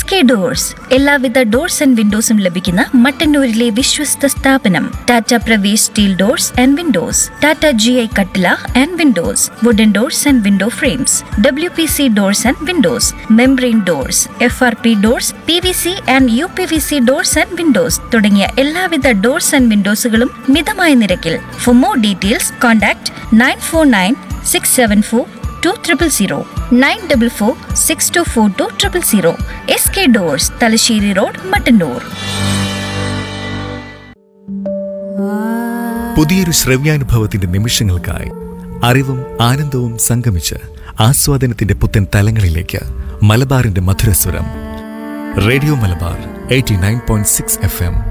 S K doors എല്ലാവിധ doors and വിൻഡോസും ലഭിക്കുന്ന മട്ടന്നൂരിലെ വിശ്വസ്ത സ്ഥാപനം Tata Pravesh steel doors and windows Tata G I കട്ടില and windows wooden doors and window frames W P C doors and windows membrane doors F R P doors P V C and U P V C doors and windows തുടങ്ങിയ എല്ലാവിധ doors and വിൻഡോസുകളും മിതമായ നിരക്കിൽ for more details contact nine four nine six seven four two triple zero nine double four six two four two triple zero S K doors Thalassery road Mattannur പുതിയൊരു ശ്രവ്യാനുഭവത്തിന്റെ നിമിഷങ്ങൾക്കായി അറിവും ആനന്ദവും സംഗമിച്ച് ആസ്വാദനത്തിന്റെ പുത്തൻ തലങ്ങളിലേക്ക് മലബാറിന്റെ മധുരസ്വരം radio Malabar eighty nine point six F M